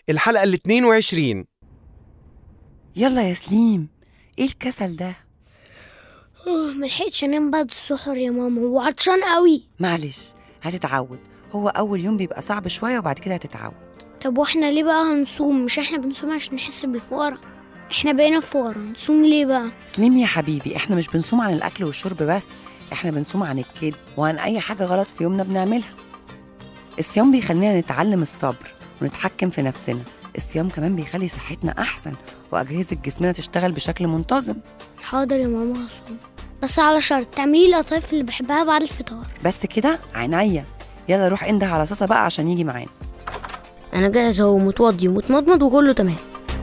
الحلقة ال 22 يلا يا سليم ايه الكسل ده أوه ملحقتش انام بعد السحر يا ماما وعطشان قوي معلش هتتعود هو اول يوم بيبقى صعب شويه وبعد كده هتتعود طب واحنا ليه بقى هنصوم مش احنا بنصوم عشان نحس بالفقرة احنا بقينا فقرا نصوم ليه بقى سليم يا حبيبي احنا مش بنصوم عن الاكل والشرب بس احنا بنصوم عن الكذب وعن اي حاجه غلط في يومنا بنعملها الصيام بيخلينا نتعلم الصبر ونتحكم في نفسنا الصيام كمان بيخلي صحتنا احسن واجهزه جسمنا تشتغل بشكل منتظم حاضر يا ماما هصوم بس على شرط تعملي لي القطايف اللي بحبها بعد الفطار بس كده عينيا يلا روح انده على صاصه بقى عشان يجي معانا انا جاهز اهو متوضي ومتمضمض وكله تمام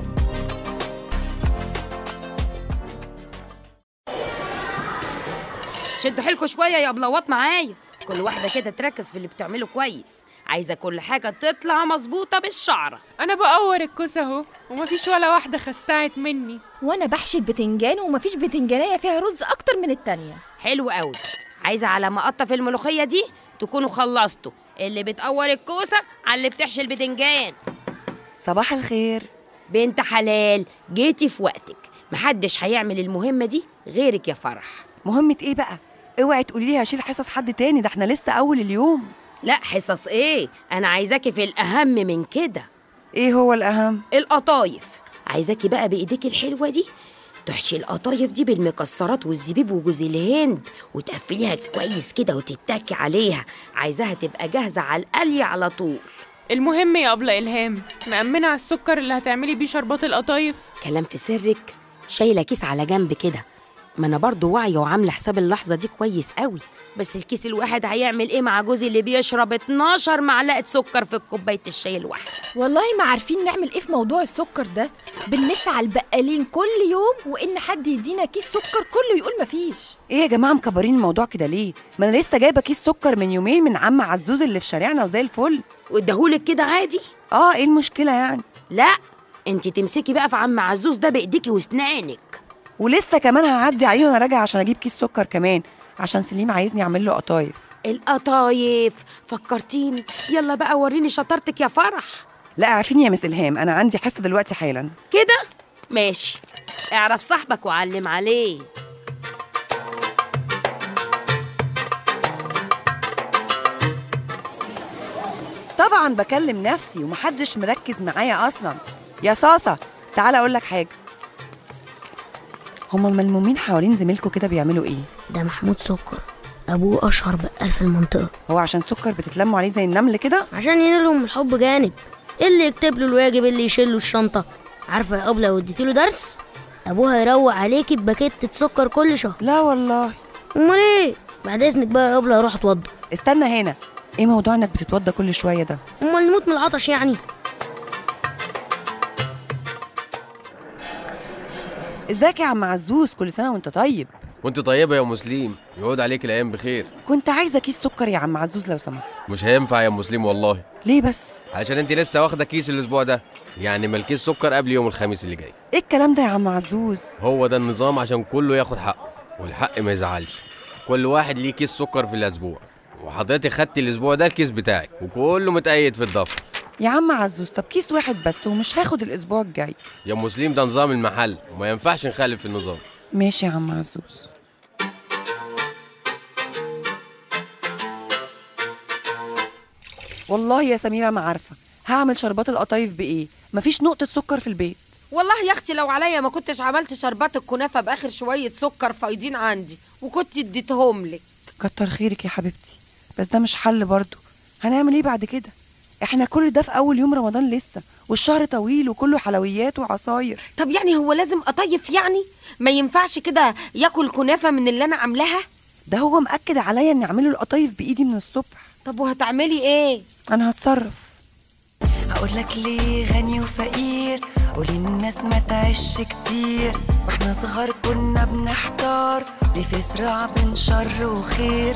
شدوا حيلكوا شويه يا ابلوات معايا كل واحده كده تركز في اللي بتعمله كويس عايزه كل حاجه تطلع مظبوطه بالشعره انا بقور الكوسه اهو ومفيش ولا واحده خستعت مني وانا بحشي البتنجان ومفيش بتنجانية فيها رز اكتر من التانية حلو قوي عايزه على ما اقطف الملوخيه دي تكونوا خلصتوا اللي بتقور الكوسه على اللي بتحشي البتنجان صباح الخير بنت حلال جيتي في وقتك محدش هيعمل المهمه دي غيرك يا فرح مهمه ايه بقى اوعي تقولي لي هشيل حصص حد تاني ده احنا لسه اول اليوم لا حصص ايه انا عايزاكي في الاهم من كده ايه هو الاهم القطايف عايزاكي بقى بايديك الحلوه دي تحشي القطايف دي بالمكسرات والزبيب وجوز الهند وتقفليها كويس كده وتتكي عليها عايزاها تبقى جاهزه على القلي على طول المهم يا أبلة إلهام مأمنة على السكر اللي هتعملي بيه شربات القطايف كلام في سرك شايله كيس على جنب كده ما انا برضو واعيه وعامله حساب اللحظه دي كويس قوي بس الكيس الواحد هيعمل ايه مع جوزي اللي بيشرب 12 معلقه سكر في كوبايه الشاي الواحده والله ما عارفين نعمل ايه في موضوع السكر ده بنلف على البقالين كل يوم وان حد يدينا كيس سكر كله يقول مفيش ايه يا جماعه مكبرين الموضوع كده ليه ما انا لسه جايبه كيس سكر من يومين من عم عزوز اللي في شارعنا وزي الفل واداهولك كده عادي اه ايه المشكله يعني لا انت تمسكي بقى في عم عزوز ده بايديكي واسنانك ولسه كمان هعدي عليه وانا راجعه عشان اجيب كيس سكر كمان عشان سليم عايزني اعمل له قطايف القطايف فكرتيني يلا بقى وريني شطارتك يا فرح لا عارفين يا مس الهام انا عندي حصه دلوقتي حالا كده ماشي اعرف صاحبك وعلم عليه طبعا بكلم نفسي ومحدش مركز معايا اصلا يا صاصه تعالى اقول لك حاجه هما ملمومين حوالين زميلكوا كده بيعملوا ايه ده محمود سكر ابوه اشهر بقال في المنطقة هو عشان سكر بتتلموا عليه زي النمل كده عشان ينالهم الحب جانب اللي يكتب له الواجب اللي يشيل له الشنطة عارفة يا أبلة لو اديتي له درس أبوه هيروق عليكي بباكيتة سكر كل شهر لا والله أمال إيه؟ بعد إذنك بقى يا أبلة أروح أتوضى استنى هنا ايه موضوع انك بتتوضى كل شويه ده أمال نموت من العطش يعني ازيك يا عم عزوز كل سنه وانت طيب وانت طيبة يا مسلم يعود عليك الأيام بخير كنت عايزه كيس سكر يا عم عزوز لو سمحت مش هينفع يا مسلم والله ليه بس علشان انت لسه واخدة كيس الأسبوع ده يعني مالكيش سكر قبل يوم الخميس اللي جاي ايه الكلام ده يا عم عزوز هو ده النظام عشان كله ياخد حقه والحق ما يزعلش كل واحد ليه كيس سكر في الأسبوع وحضرتك خدت الأسبوع ده الكيس بتاعك وكله متقيد في الدفتر يا عم عزوز طب كيس واحد بس ومش هاخد الاسبوع الجاي يا مسلم ده نظام المحل وما ينفعش نخالف النظام ماشي يا عم عزوز والله يا سميرة ما عارفة هعمل شربات القطايف بإيه مفيش نقطة سكر في البيت والله يا اختي لو عليا ما كنتش عملت شربات الكنافه باخر شويه سكر فايضين عندي وكنت اديتهم لك كتر خيرك يا حبيبتي بس ده مش حل برضو هنعمل ايه بعد كده احنا كل ده في اول يوم رمضان لسه والشهر طويل وكله حلويات وعصاير طب يعني هو لازم اطيف يعني ما ينفعش كده ياكل كنافه من اللي انا عاملاها ده هو مأكد عليا اني اعمله القطايف بايدي من الصبح طب وهتعملي ايه انا هتصرف هقول لك ليه غني وفقير قولي الناس ما تعيش كتير واحنا صغار كنا بنحتار ليه في صراع بين شر وخير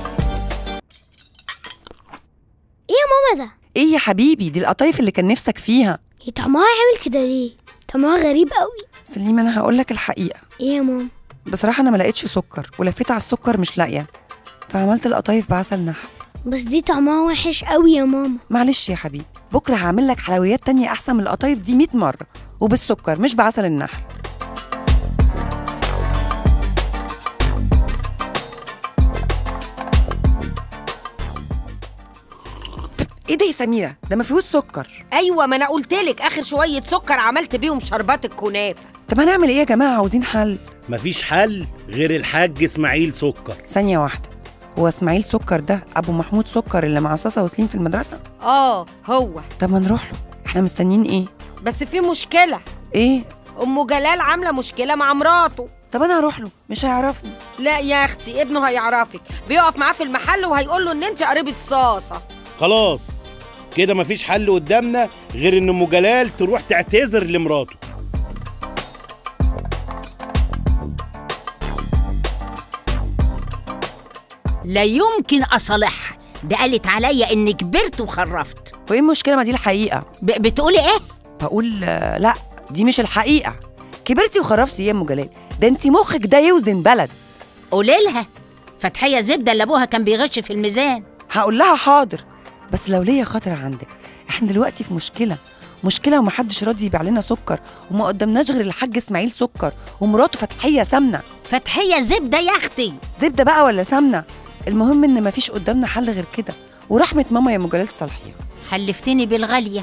إيه يا ماما ده؟ ايه يا حبيبي دي القطايف اللي كان نفسك فيها هي طعمها عامل كده ليه؟ طعمها غريب قوي سليم انا هقول لك الحقيقه إيه يا ماما؟ بصراحه انا ما لقيتش سكر ولفيت على السكر مش لاقيه فعملت القطايف بعسل نحل بس دي طعمها وحش قوي يا ماما معلش يا حبيبي بكره هعمل لك حلويات تانية احسن من القطايف دي 100 مره وبالسكر مش بعسل النحل ايه ده يا سميره ده ما فيهوش سكر ايوه ما انا قلت لك اخر شويه سكر عملت بيهم شربات الكنافه طب هنعمل ايه يا جماعه عاوزين حل مفيش حل غير الحاج اسماعيل سكر ثانيه واحده هو اسماعيل سكر ده ابو محمود سكر اللي مع صاصه وسليم في المدرسه اه هو طب ما نروح له احنا مستنيين ايه بس في مشكله ايه ام جلال عامله مشكله مع مراته طب انا هروح له مش هيعرفني لا يا اختي ابنه هيعرفك بيقف معاه في المحل وهيقول له ان انت قريبه صاصه خلاص كده مفيش حل قدامنا غير ان ام جلال تروح تعتذر لمراته لا يمكن أصالحها ده قالت عليا إني كبرت وخرفت وايه المشكله ما دي الحقيقه ب- بتقولي إيه؟ بقول آه، لا دي مش الحقيقه كبرتي وخرفتي يا ام جلال ده انت مخك ده يوزن بلد قولي لها فتحية زبدة اللي أبوها كان بيغش في الميزان هقول لها حاضر بس لو ليا خاطر عندك احنا دلوقتي في مشكله مشكله ومحدش راضي يبيع لنا سكر وما قدامناش غير الحاج اسماعيل سكر ومراته فتحيه سمنه فتحية زبدة يا أختي زبده بقى ولا سمنه المهم ان مفيش قدامنا حل غير كده ورحمه ماما يا ام جلال تصالحيها حلفتني بالغالية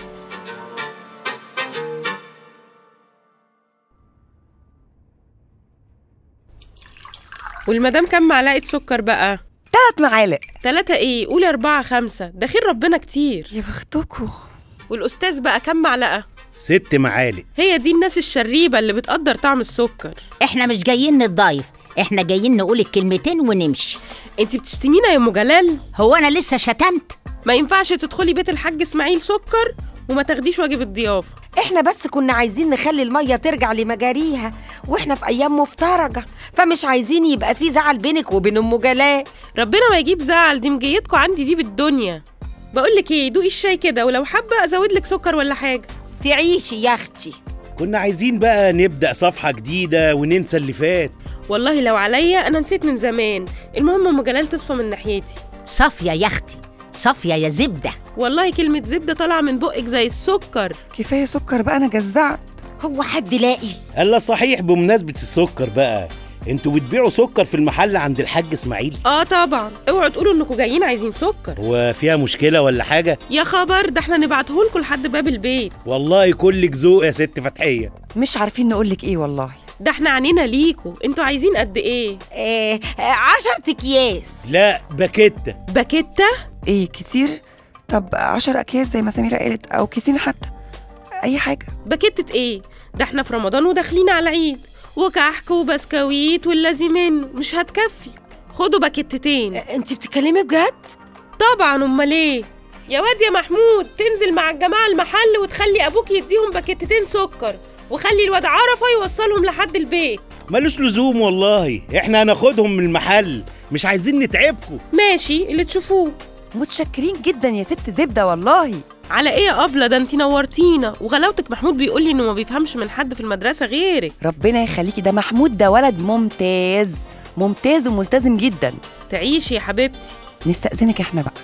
والمدام كام معلقة سكر بقى؟ ثلاث معالق تلاتة ايه؟ قولي أربعة خمسة ده خير ربنا كتير يا بختكوا والأستاذ بقى كام معلقة؟ ست معالق هي دي الناس الشريبة اللي بتقدر طعم السكر إحنا مش جايين نتضايف إحنا جايين نقول الكلمتين ونمشي انتي بتشتمينا يا أم جلال؟ هو أنا لسه شتمت ما ينفعش تدخلي بيت الحاج إسماعيل سكر وما تاخديش واجب الضيافة احنا بس كنا عايزين نخلي الميه ترجع لمجاريها واحنا في ايام مفترجه فمش عايزين يبقى في زعل بينك وبين ام جلال ربنا ما يجيب زعل دي مجيتكوا عندي دي بالدنيا بقولك ايه دوقي الشاي كده ولو حابة أزود لك سكر ولا حاجة تعيشي يا اختي كنا عايزين بقى نبدأ صفحة جديدة وننسى اللي فات والله لو عليا أنا نسيت من زمان المهم أم جلال تصفى من ناحيتي صافية يا أختي صافية يا زبدة والله كلمة زبدة طالعة من بقك زي السكر كفايه سكر بقى انا جزعت هو حد لاقي الا صحيح بمناسبة السكر بقى انتوا بتبيعوا سكر في المحل عند الحاج اسماعيل اه طبعا اوعوا تقولوا انكم جايين عايزين سكر وفيها مشكلة ولا حاجة يا خبر ده احنا نبعتهولكوا لحد باب البيت والله كلك ذوق يا ست فتحية مش عارفين نقولك ايه والله ده احنا عنينا ليكوا انتوا عايزين قد ايه آه آه، عشرة اكياس لا باكيتة باكيتة ايه كتير طب عشر اكياس زي ما سميره قالت او كيسين حتى اي حاجه باكيتة ايه ده احنا في رمضان وداخلين على العيد وكحك وبسكويت واللازم منه مش هتكفي خدوا باكيتتين آه، انت بتتكلمي بجد طبعا امال ايه يا واد يا محمود تنزل مع الجماعه المحل وتخلي ابوك يديهم باكيتتين سكر وخلي الواد عرفه يوصلهم لحد البيت ملوش لزوم والله احنا هناخدهم من المحل مش عايزين نتعبكم ماشي اللي تشوفوه متشكرين جدا يا ست زبده والله على ايه يا ابله ده انتي نورتينا وغلاوتك محمود بيقول لي انه ما بيفهمش من حد في المدرسه غيرك ربنا يخليكي ده محمود ده ولد ممتاز ممتاز وملتزم جدا تعيشي يا حبيبتي نستأذنك احنا بقى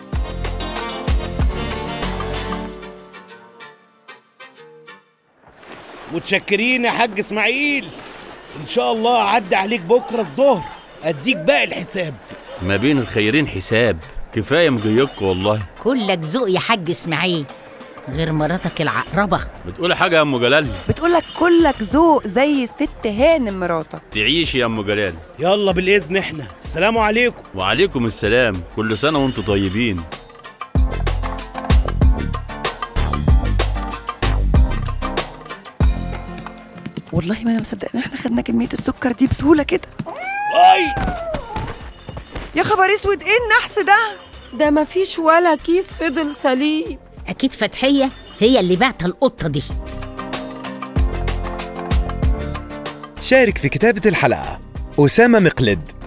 متشكرين يا حاج اسماعيل ان شاء الله اعدي عليك بكره الظهر اديك باقي الحساب ما بين الخيرين حساب كفايه مجيكوا والله كلك ذوق يا حاج إسماعيل غير مراتك العقربة بتقولي حاجه يا ام جلال بتقولك كلك ذوق زي الست هانم مراتك تعيشي يا ام جلال يلا بالاذن احنا السلام عليكم وعليكم السلام كل سنه وانتم طيبين والله ما انا مصدق ان احنا خدنا كميه السكر دي بسهوله كده اي يا خبر اسود ايه النحس ده ده مفيش ولا كيس فضل سليم أكيد فتحية هي اللي بعت القطة دي شارك في كتابة الحلقة أسامة مقلد